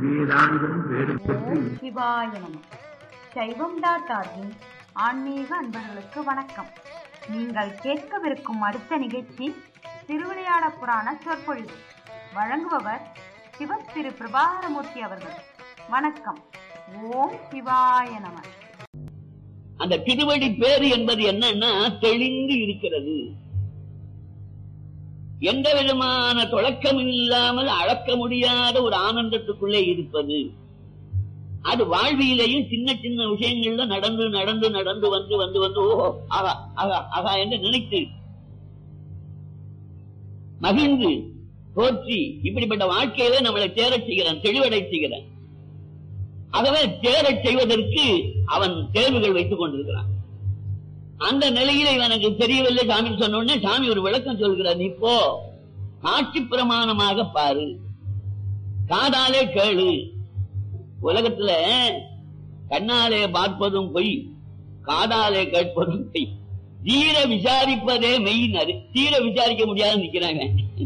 வேதாந்தம் வேறு பெற்று ஓம் சிவாய நம சைவம் டாட் ஆர்கின் ஆன்மீக அன்பர்களுக்கு வணக்கம் நீங்கள் கேட்கவிருக்கும் அடுத்த நிகழ்ச்சி திருவிளையாட புராண சொற்பொழிவு வழங்குபவர் சிவ திரு பிரபாகரமூர்த்தி அவர்கள் வணக்கம் ஓம் சிவாய நம அந்த திருவடி பேரு என்பது என்னன்னா தெளிந்து இருக்கிறது எந்த விதமான தொடக்கம் இல்லாமல் அளக்க முடியாத ஒரு ஆனந்தத்துக்குள்ளே இருப்பது அது வாழ்வியிலேயும் சின்ன சின்ன விஷயங்கள்ல நடந்து நடந்து நடந்து வந்து வந்து வந்து ஓஹோ ஆகா ஆகா ஆகா என்று நினைத்து மகிழ்ந்து போற்றி இப்படிப்பட்ட வாழ்க்கையில நம்மளை தேரச் செய்கிறான் தெளிவடை செய்கிறான் ஆகவே தேரச் செய்வதற்கு அவன் தேர்வுகள் வைத்துக் கொண்டிருக்கிறான் அந்த நிலையில இவனுக்கு தெரியவில்லை சாமி சொன்ன உடனே சாமி ஒரு விளக்கம் சொல்கிறார் நீ போ காட்சி பிரமாணமாக பாரு காதாலே கேளு உலகத்துல கண்ணாலே பார்ப்பதும் பொய் காதாலே கேட்பதும் பொய் தீர விசாரிப்பதே மெய்யினர் தீர விசாரிக்க முடியாது நிக்கிறாங்க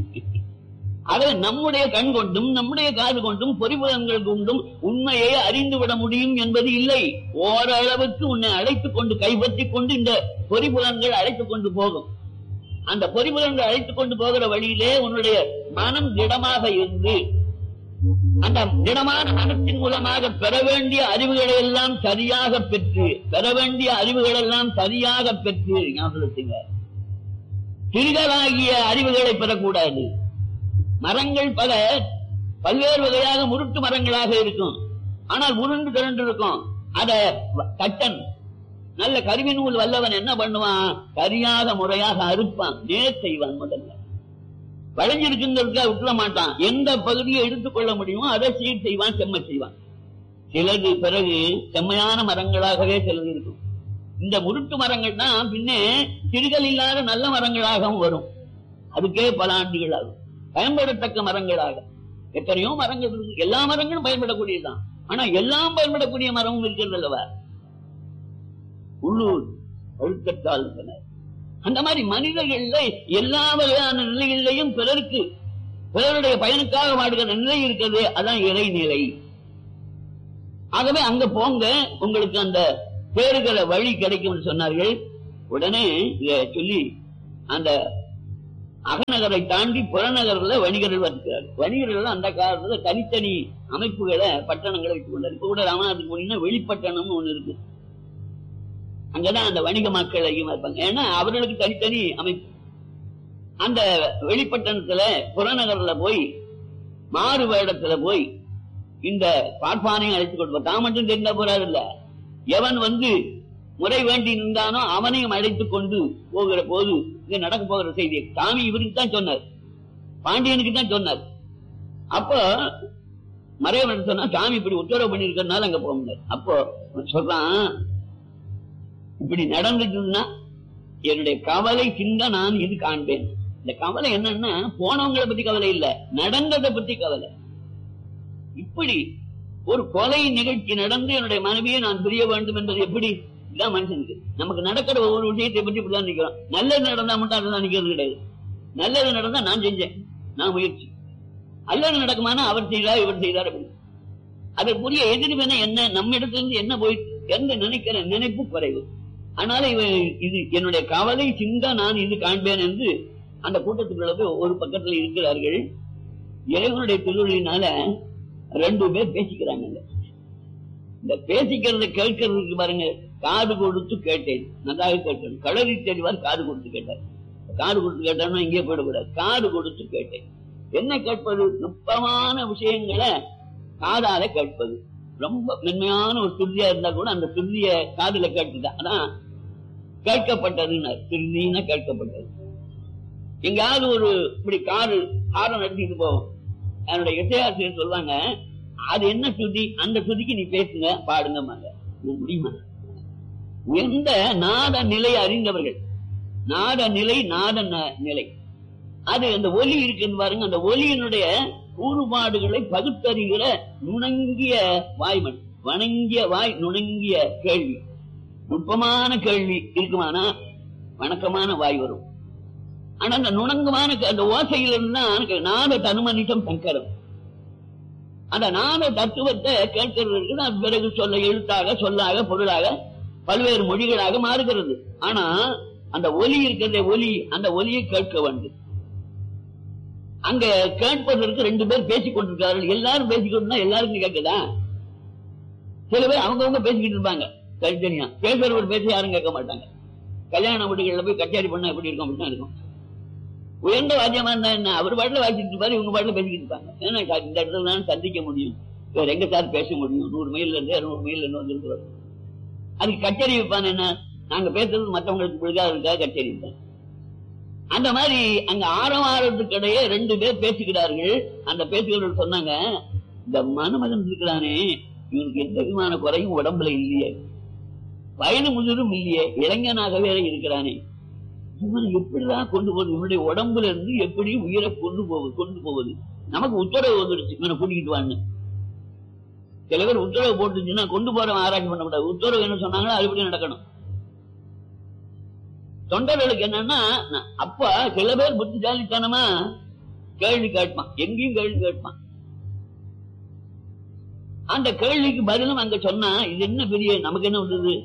அதை நம்முடைய கண் கொண்டும் நம்முடைய காது கொண்டும் பொறிபுலன்கள் கொண்டும் உண்மையை அறிந்து விட முடியும் என்பது இல்லை ஓரளவுக்கு உன்னை அழைத்துக் கொண்டு கைப்பற்றிக் கொண்டு இந்த பொறிபுலன்கள் அழைத்துக் கொண்டு போகும் அந்த பொறிபுலன்கள் அழைத்துக் கொண்டு போகிற வழியிலே உன்னுடைய மனம் திடமாக இருந்து அந்த திடமான மனத்தின் மூலமாக பெற வேண்டிய அறிவுகளை எல்லாம் சரியாக பெற்று பெற வேண்டிய அறிவுகள் எல்லாம் சரியாக பெற்று ஞாபகத்துங்க சிறுகளாகிய அறிவுகளை பெறக்கூடாது மரங்கள் பல பல்வேறு வகையாக முருட்டு மரங்களாக இருக்கும் ஆனால் உருண்டு திரண்டு இருக்கும் அத வ- தட்டன் நல்ல கருவி நூல் வல்லவன் என்ன பண்ணுவான் சரியாக முறையாக அறுப்பான் நேர் செய்வான் முதல்ல வளைஞ்சிருக்குங்கிறதுக்காக விட்டுற மாட்டான் எந்த பகுதியை எடுத்துக்கொள்ள முடியுமோ அதை சீர் செய்வான் செம்ம செய்வான் சிலது பிறகு செம்மையான மரங்களாகவே சிலது இருக்கும் இந்த முருட்டு மரங்கள் தான் பின்னே சிறுகள் இல்லாத நல்ல மரங்களாகவும் வரும் அதுக்கே பல ஆண்டுகள் ஆகும் பயன்படத்தக்க மரங்களாக எத்தனையோ மரங்கள் இருக்கு எல்லா மரங்களும் பயன்படக்கூடியதுதான் ஆனா எல்லாம் பயன்படக்கூடிய மரமும் இருக்கிறது அல்லவா உள்ளூர் ஒழுக்கத்தால் அந்த மாதிரி மனிதர்கள்ல எல்லா வகையான நிலைகளிலையும் பிறருக்கு பிறருடைய பயனுக்காக வாடுகிற நிலை இருக்கிறது அதான் இறைநிலை ஆகவே அங்க போங்க உங்களுக்கு அந்த பேருகிற வழி கிடைக்கும் சொன்னார்கள் உடனே இத சொல்லி அந்த அகநகரை தாண்டி புறநகர்ல வணிகர்கள் வருகிறார் வணிகர்கள் அந்த காலத்துல தனித்தனி அமைப்புகளை பட்டணங்களை வைத்துக் கொண்டார் இப்ப கூட ராமநாதத்துக்கு போனீங்கன்னா வெளிப்பட்டணம்னு ஒண்ணு இருக்கு அங்கதான் அந்த வணிக மக்கள் அதிகமா இருப்பாங்க ஏன்னா அவர்களுக்கு தனித்தனி அமைப்பு அந்த வெளிப்பட்டணத்துல புறநகர்ல போய் மாறு வேடத்துல போய் இந்த பார்ப்பானையும் அழைத்துக் கொண்டு போ- தான் மட்டும் தெரிந்தா போறாரு இல்ல எவன் வந்து முறை வேண்டி நின்றானோ அவனையும் அழைத்துக் கொண்டு போகிற போது இங்க நடக்க போகிற செய்தி சாமி இவருக்கு தான் சொன்னார் பாண்டியனுக்கு தான் சொன்னார் அப்போ மறைவன் சொன்னா சாமி இப்படி உத்தரவு பண்ணிருக்கிறதுனால அங்க போக முடியாது அப்போ சொல்றான் இப்படி நடந்துச்சுன்னா என்னுடைய கவலை சிந்த நான் இது காண்பேன் இந்த கவலை என்னன்னா போனவங்களை பத்தி கவலை இல்ல நடந்ததை பத்தி கவலை இப்படி ஒரு கொலை நிகழ்ச்சி நடந்து என்னுடைய மனைவியை நான் பிரிய வேண்டும் என்பது எப்படி இதான் மனுஷனுக்கு நமக்கு நடக்கிற ஒவ்வொரு விஷயத்தை பற்றி இப்படிதான் நிக்கிறோம் நல்லது நடந்தா மட்டும் அதுதான் நிக்கிறது கிடையாது நல்லது நடந்தா நான் செஞ்சேன் நான் முயற்சி அல்லது நடக்குமானா அவர் செய்தார் இவர் செய்தார் அப்படி அதற்குரிய எதிர்வினை என்ன நம்ம இடத்துல இருந்து என்ன போய் என்று நினைக்கிற நினைப்பு குறைவு அதனால இவன் இது என்னுடைய கவலை சிந்தா நான் இது காண்பேன் என்று அந்த கூட்டத்துக்குள்ள போய் ஒரு பக்கத்துல இருக்கிறார்கள் இறைவனுடைய திருவள்ளினால ரெண்டு பேர் பேசிக்கிறாங்க இந்த பேசிக்கிறத கேட்கறதுக்கு பாருங்க காது கொடுத்து கேட்டேன் நன்றாக கேட்டேன் களறி தெரிவார் காது கொடுத்து கேட்டார் காது கொடுத்து கேட்டான்னா இங்கே போயிடக்கூடாது காது கொடுத்து கேட்டேன் என்ன கேட்பது நுட்பமான விஷயங்களை காதால கேட்பது ரொம்ப மென்மையான ஒரு துல்லியா இருந்தா கூட அந்த துல்லிய காதுல கேட்டுட்டா அதான் கேட்கப்பட்டதுன்னு துல்லின கேட்கப்பட்டது எங்கேயாவது ஒரு இப்படி காரு காரை நடத்திட்டு போவோம் என்னுடைய இசையாசிரியர் சொல்லுவாங்க அது என்ன சுதி அந்த சுதிக்கு நீ பேசுங்க பாடுங்க முடியுமா எந்த நாத நிலை அறிந்தவர்கள் நாத நிலை நாத ந- நிலை அது அந்த ஒலி இருக்குன்னு பாருங்க அந்த ஒலியினுடைய கூறுபாடுகளை பகுத்தறிகிற நுணங்கிய வாய்மண் வணங்கிய வாய் நுணங்கிய கேள்வி நுட்பமான கேள்வி இருக்குமானா வணக்கமான வாய் வரும் ஆனா அந்த நுணங்குமான க- அந்த ஓசையிலிருந்து தான் நாத தனுமனிதம் சங்கரம் அந்த நாத தத்துவத்தை கேட்கறதுக்கு நான் பிறகு சொல்ல எழுத்தாக சொல்லாக பொருளாக பல்வேறு மொழிகளாக மாறுகிறது ஆனா அந்த ஒலி இருக்கிறதே ஒலி அந்த ஒலியை கேட்க வேண்டும் அங்க கேட்பதற்கு ரெண்டு பேர் பேசிக் கொண்டிருக்கார்கள் எல்லாரும் பேசிக்கொண்டு எல்லாருக்கும் கேட்குதா சில பேர் அவங்கவுங்க பேசிக்கிட்டு இருப்பாங்க தனித்தனியா பேசுறவர் பேசி யாரும் கேட்க மாட்டாங்க கல்யாண வீடுகள்ல போய் கச்சேரி பண்ணா எப்படி இருக்கும் அப்படிதான் இருக்கும் உயர்ந்த வாத்தியமா இருந்தா என்ன அவர் பாட்டுல வாசிட்டு இருப்பாரு இவங்க பாட்டுல பேசிக்கிட்டு இருப்பாங்க ஏன்னா சார் இந்த இடத்துல தான் சந்திக்க முடியும் வேற எங்க சார் பேச முடியும் நூறு மைல்ல இருந்து இருநூறு மைல்ல இருந்து வந்திருக்கிறோம் அதுக்கு கச்சேரி வைப்பான் என்ன நாங்க பேசுறது மத்தவங்களுக்கு பிடிக்காத இருக்கா கச்சேரி வைப்பாங்க அந்த மாதிரி அங்க ஆரவாரத்துக்கு இடையே ரெண்டு பேர் பேசுகிறார்கள் அந்த பேசுகிறவர்கள் சொன்னாங்க இந்த மணமகன் இருக்கிறானே இவனுக்கு எந்த விதமான குறையும் உடம்புல இல்லையே வயது முழுவதும் இல்லையே இளைஞனாக வேற இருக்கிறானே இவனை எப்படிதான் கொண்டு போவது இவனுடைய உடம்புல இருந்து எப்படி உயிரை கொண்டு போவது கொண்டு போவது நமக்கு உத்தரவு வந்துருச்சு இவனை கூட்டிக்கிட்டு வான்னு சில பேர் உத்தரவு போட்டுச்சுன்னா கொண்டு போறவன் ஆராய்ச்சி பண்ண கூடாது உத்தரவு என்ன சொன்னாங்களோ அதுபடி நடக்கணும் தொண்டர்களுக்கு என்னன்னா ந- அப்ப சில பேர் புத்திசாலித்தனமா கேள்வி கேட்பான் எங்கேயும் கேள்வி கேட்பான் அந்த கேள்விக்கு பதிலும் அங்க சொன்னா இது என்ன பெரிய நமக்கு என்ன வந்தது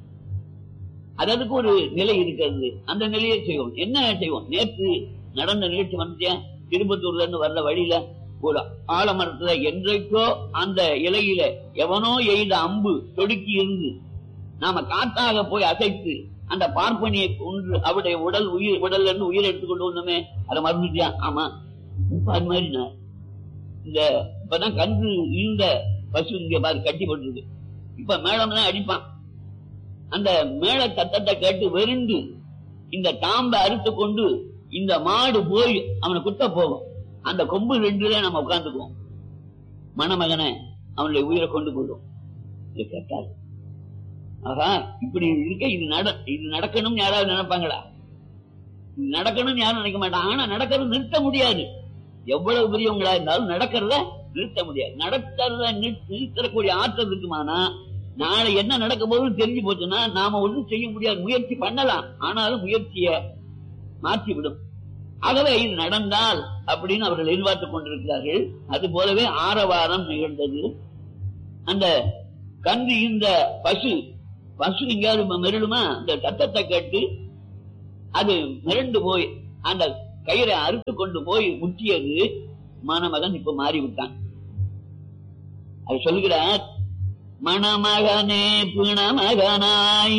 அது அதுக்கு ஒரு நிலை இருக்கிறது அந்த நிலையை செய்வோம் என்ன செய்வோம் நேற்று நடந்த நிகழ்ச்சி வந்துட்டேன் திருப்பத்தூர்ல இருந்து வர்ற வழியில ஒரு ஆலமரத்துல என்றைக்கோ அந்த இலையில எவனோ எய்த அம்பு தொடுக்கி இருந்து நாம காத்தாக போய் அசைத்து அந்த பார்ப்பனியை கொன்று அவருடைய உடல் உயிர் உடல்ல இருந்து உயிரை எடுத்துக்கொண்டு வந்தோமே அதை மறந்துட்டியா ஆமா இப்ப அது மாதிரி நான் இந்த இப்பதான் கன்று இந்த பசு இங்க பாரு கட்டி போட்டுருக்கு இப்ப மேடம் தான் அடிப்பான் அந்த மேள தத்தத்தை கேட்டு வெறுண்டு இந்த தாம்பை அறுத்து கொண்டு இந்த மாடு போய் அவனை குத்த போகும் அந்த கொம்பு ரெண்டுல நம்ம உட்கார்ந்துக்குவோம் மணமகனை அவனுடைய உயிரை கொண்டு போயிடும் இது கேட்டாரு ஆகா இப்படி இருக்க இது நட இது நடக்கணும்னு யாராவது நினைப்பாங்களா இது நடக்கணும்னு யாரும் நினைக்க மாட்டாங்க ஆனா நடக்கிறது நிறுத்த முடியாது எவ்வளவு பெரியவங்களா இருந்தாலும் நடக்கிறத நிறுத்த முடியாது நடக்கிறத நிறுத்த- நிறுத்தக்கூடிய ஆற்றல் இருக்குமானா நாளை என்ன நடக்க போகுதுன்னு தெரிஞ்சு போச்சுன்னா நாம ஒண்ணும் செய்ய முடியாது முயற்சி பண்ணலாம் ஆனாலும் முயற்சிய மாற்றி விடும் ஆகவே இது நடந்தால் அப்படின்னு அவர்கள் எதிர்பார்த்துக் கொண்டிருக்கிறார்கள் அது போலவே ஆரவாரம் நிகழ்ந்தது அந்த கன்று இந்த பசு பசு எங்கேயாவது மிரளுமா அந்த சத்தத்தை கேட்டு அது மிரண்டு போய் அந்த கயிறை அறுத்து கொண்டு போய் முட்டியது மணமகன் இப்ப மாறி விட்டான் அது சொல்லுகிறார் மணமகனே பிணமகனாய்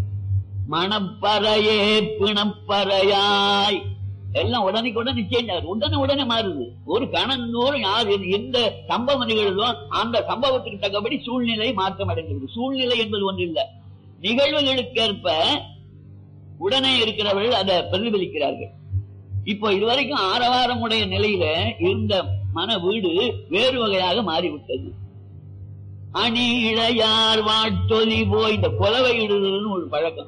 மணப்பறையே பிணப்பறையாய் எல்லாம் உடனே உடனே சேஞ்ச் ஆகுது உடனே உடனே மாறுது ஒரு கணந்தோறும் யார் எது- எந்த சம்பவம் நிகழ்தோ அந்த சம்பவத்துக்கு தக்கபடி சூழ்நிலை மாற்றம் அடைகிறது சூழ்நிலை என்பது ஒன்று இல்ல நிகழ்வுகளுக்கேற்ப உடனே இருக்கிறவர்கள் அதை பிரதிபலிக்கிறார்கள் இப்போ இதுவரைக்கும் ஆரவாரம் உடைய நிலையில இருந்த மன வீடு வேறு வகையாக மாறிவிட்டது அணி இளையார் வாட்டொலி போய் இந்த கொலவை இடுதல்னு ஒரு பழக்கம்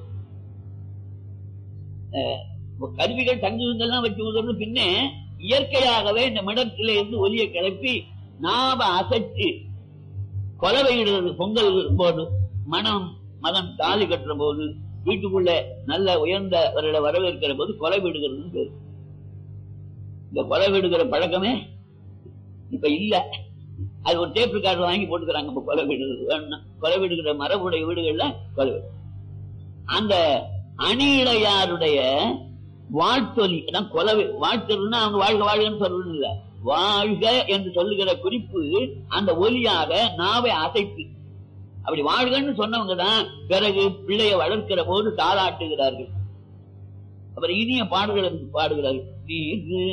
அஹ், இப்ப கருவிகள் தங்குதெல்லாம் வச்சு உதறது பின்னே இயற்கையாகவே இந்த மிடத்தில இருந்து ஒலியை கிளப்பி நாம அசைச்சு கொலவை இடுறது பொங்கல் போது மனம் மகன் தாலி கட்டுற போது வீட்டுக்குள்ள நல்ல உயர்ந்தவர்களை வரவேற்கிற போது கொலை விடுகிறதுன்னு பேரு இந்த கொலை விடுகிற பழக்கமே இப்ப இல்ல அது ஒரு டேப் ரெக்கார்டர் வாங்கி போட்டுக்கிறாங்க இப்ப கொலை விடுகிறது வேணும்னா. கொலை விடுகிற மரபுடைய வீடுகள்ல கொலை விடு. அந்த அணியிடையாருடைய வாழ்த்தொலி அதான் கொலை வாழ்த்துறதுன்னா அவங்க வாழ்க வாழ்கன்னு சொல்றது இல்ல வாழ்க என்று சொல்லுகிற குறிப்பு அந்த ஒலியாக நாவை அசைத்து அப்படி வாழ்கன்னு சொன்னவங்க தான் பிறகு பிள்ளைய வளர்க்கிற போது தாளாட்டுகிறார்கள் அப்புறம் இனிய பாடுகளை பாடுகிறார்கள் நீர்